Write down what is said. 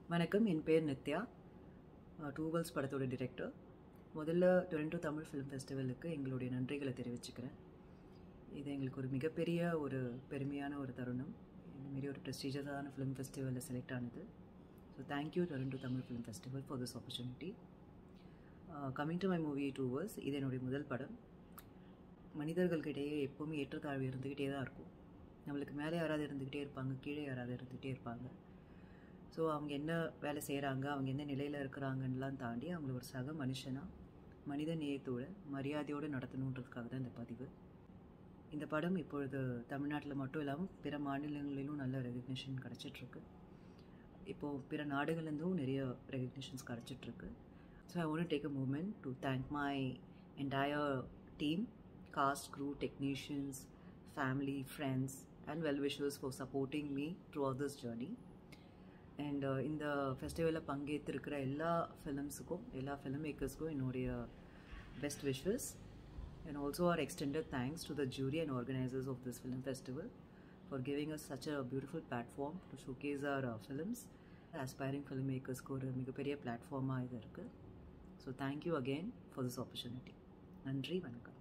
வணக்கம் என் பேர் நித்யா டூவல்ஸ் படத்தோட டிரெக்டர் முதல்ல டொரண்டோ தமிழ் ஃபிலிம் ஃபெஸ்டிவலுக்கு எங்களுடைய நன்றிகளை தெரிவிச்சுக்கிறேன் இது எங்களுக்கு ஒரு மிகப்பெரிய ஒரு பெருமையான ஒரு தருணம் இந்தமாரி ஒரு ப்ரெஸ்டீஜியஸான ஃபிலிம் ஃபெஸ்டிவலில் செலக்ட் ஆனது so thank you Toronto Tamil film festival for this opportunity coming to my movie டூவர்ஸ் இது என்னுடைய முதல் படம் மனிதர்களுக்கிடையே எப்போவுமே ஏற்றத்தாழ்வு இருந்துக்கிட்டே தான் இருக்கும் நம்மளுக்கு மேலே யாராவது இருந்துக்கிட்டே இருப்பாங்க கீழே யாராவது இருந்துக்கிட்டே இருப்பாங்க ஸோ அவங்க என்ன வேலை செய்கிறாங்க அவங்க என்ன நிலையில் இருக்கிறாங்கன்னெலாம் தாண்டி அவங்கள ஒரு சக மனுஷனாக மனித நேயத்தோட மரியாதையோடு நடத்தணுன்றதுக்காக தான் இந்த பதிவு இந்த படம் இப்பொழுது தமிழ்நாட்டில் மட்டும் இல்லாமல் பிற மாநிலங்களிலும் நல்ல ரெகக்னிஷன் கிடச்சிட்ருக்கு இப்போது பிற நாடுகள்லேருந்தும் நிறைய ரெகக்னிஷன்ஸ் கிடச்சிட்ருக்கு so I want take a moment to thank my entire team cast crew technicians family friends and well wishers for supporting me throughout this journey and இந்த ஃபெஸ்டிவலில் பங்கேற்றிருக்கிற எல்லா ஃபிலிம்ஸுக்கும் எல்லா ஃபிலிம் மேக்கர்ஸ்க்கும் என்னுடைய best wishes and also our extended thanks to the jury and organisers of this film festival for giving us such a beautiful platform to showcase our films aspiring film மேக்கர்ஸ்க்கு ஒரு மிகப்பெரிய பிளாட்ஃபார்மாக இது இருக்குது so thank you again for this opportunity நன்றி வணக்கம்